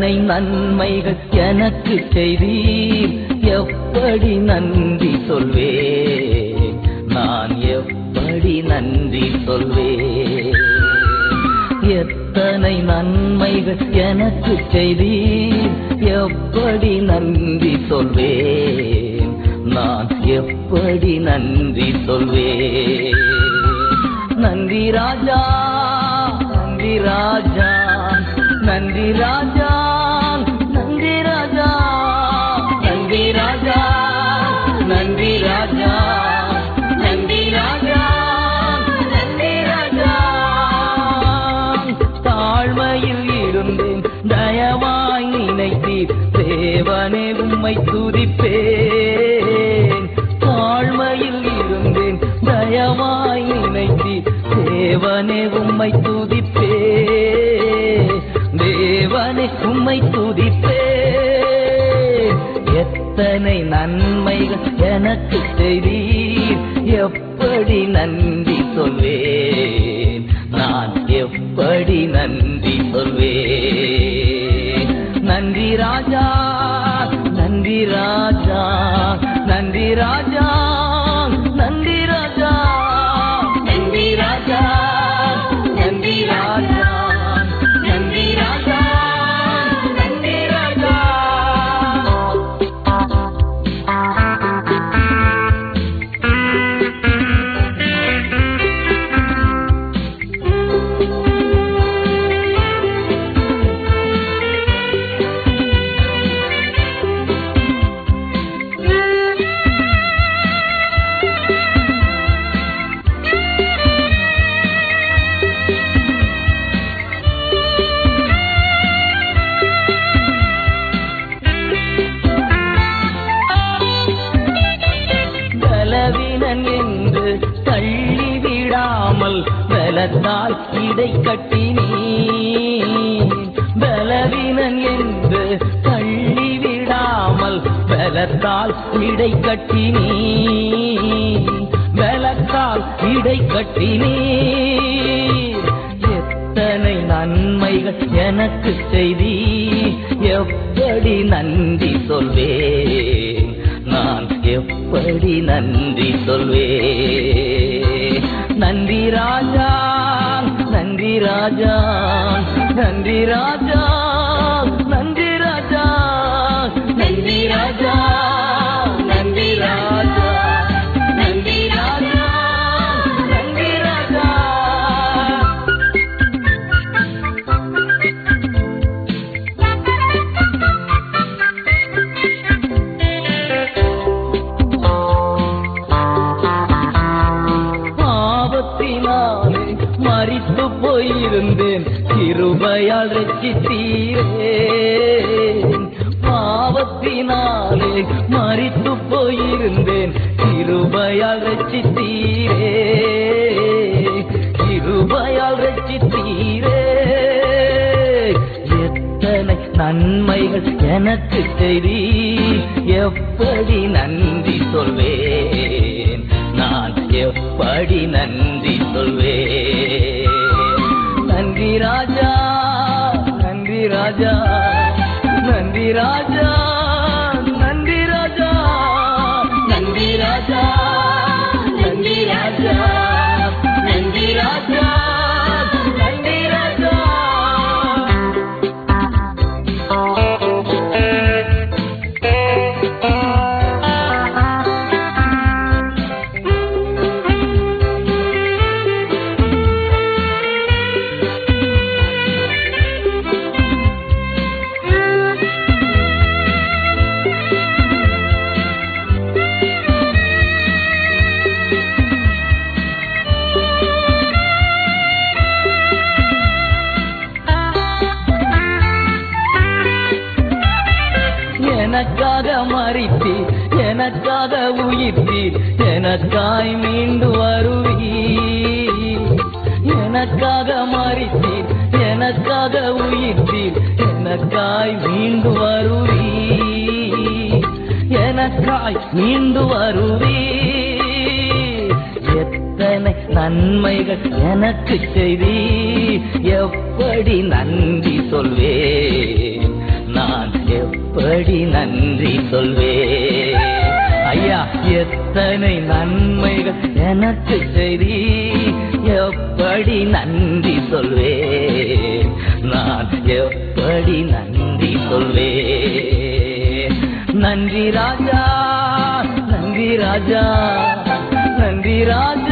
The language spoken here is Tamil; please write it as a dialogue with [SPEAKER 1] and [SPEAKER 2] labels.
[SPEAKER 1] எத்தனை நன்மைகள் எனக்கு செய்தீர் எப்படி நன்றி சொல்வேன் நான் எப்படி நன்றி சொல்வேன் எத்தனை நன்மைகள் எனக்கு செய்தீர் எப்படி நன்றி சொல்வேன் நான் எப்படி நன்றி சொல்வேன் நன்றி ராஜா நன்றி ராஜா நன்றி ராஜா நன்றி ராஜா நன்றி ராஜா நன்றி ராஜா நன்றி ராஜா நன்றி ராஜா தாழ்மையில் இருந்தேன் தயவாய் நினைத்தீர் தேவனே உம்மை துதிப்பேன் தாழ்மையில் இருந்தேன் தயவாய் நினைத்தீர் தேவனே உம்மை துதிப்பே தேவனே உம்மை துதிப்பே எத்தனை நன்மைகள் எனக்கு செய்தீர் எப்படி நன்றி சொல்வேன் நான் எப்படி நன்றி சொல்வேன் நன்றி ராஜா நன்றி ராஜா நன்றி ராஜா நன்றி ராஜா நன்றி ராஜா நன்றி ராஜா நன்றி ராஜா நன்றி ராஜா பலவீனன் என்று தள்ளிவிடாமல் பலத்தால் இடை கட்டினீ பலவீனன் என்று தள்ளிவிடாமல் பலத்தால் இடை கட்டினீ பலத்தால் இடை கட்டினீ எத்தனை நன்மைகள் எனக்கு செய்தி எப்படி நன்றி சொல்வேன் நான் எப்படி நன்றி சொல்வேன் நன்றி ராஜா நன்றி ராஜா நன்றி ராஜா நன்றி ராஜா நன்றி ராஜா நன்றி ராஜா நன்றி ராஜா நன்றி ராஜா பாவத்தினாலே மறித்து போயிருந்தேன் கிருபையால் ரட்சித்தீரே பாவத்தினாலே மறித்து போயிருந்தேன் கிருபையால் ரட்சித்தீரே கிருபையால் ரட்சித்தீரே எத்தனை நன்மைகள் எனக்கு தெரி எப்படி நன்றி சொல்வேன் நான் எப்படி நன்றி சொல்வேன் நன்றி ராஜா நன்றி ராஜா நன்றி ராஜா நன்றி ராஜா நன்றி ராஜா நன்றி ராஜா நன்றி ராஜா நன்றி ராஜா எனக்காக மறித்தீர் எனக்காக உயிர்த்தீர் எனக்காய் மீண்டு வருவீர் எனக்காக மறித்தீர் எனக்காக உயிர்த்தீர் எனக்காய் மீண்டு வருவீர் எனக்காய் மீண்டு வருவீர் எத்தனை நன்மைகள் எனக்கு செய்தி எப்படி நன்றி சொல்வேன் நான் எப்படி நன்றி சொல்வேன் ஐயா எத்தனை நன்மைகள் எனக்கு செய்தி எப்படி நன்றி சொல்வேன் நான் எப்படி நன்றி சொல்வேன் நன்றி ராஜா நன்றி ராஜா நன்றி ராஜா